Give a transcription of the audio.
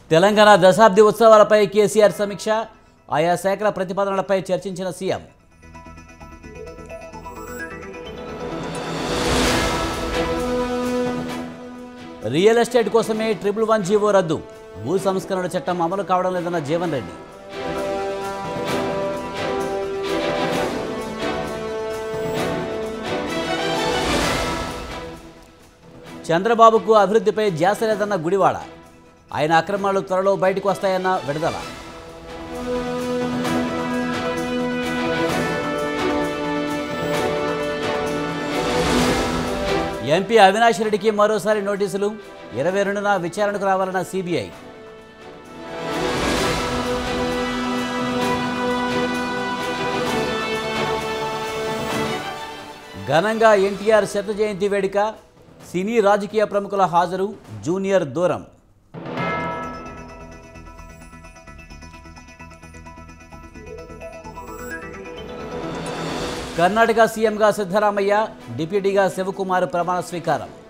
తెలంగాణ దశాబ్ది ఉత్సవాలపై కేసీఆర్ సమీక్ష ఆయా శాఖల ప్రతిపాదనలపై చర్చించిన సీఎం రియల్ ఎస్టేట్ కోసమే ట్రిపుల్ వన్ జీవో రద్దు భూ సంస్కరణ చట్టం అమలు కావడం లేదన్న జీవన్ రెడ్డి చంద్రబాబుకు అభివృద్ధిపై ధ్యాస లేదన్న గుడివాడ ఆయన అక్రమాలు త్వరలో బయటకు వస్తాయన్న విడుదల ఎంపీ అవినాష్ రెడ్డికి మరోసారి నోటీసులు ఇరవై రెండున విచారణకు రావాలన్న సిబిఐ ఘనంగా ఎన్టీఆర్ శత జయంతి వేడుక సినీ రాజకీయ ప్రముఖుల హాజరు జూనియర్ దూరం కర్ణాటక సీఎంగా సిద్ధరామయ్య డిప్యూటీగా శివకుమార్ ప్రమాణ స్వీకారం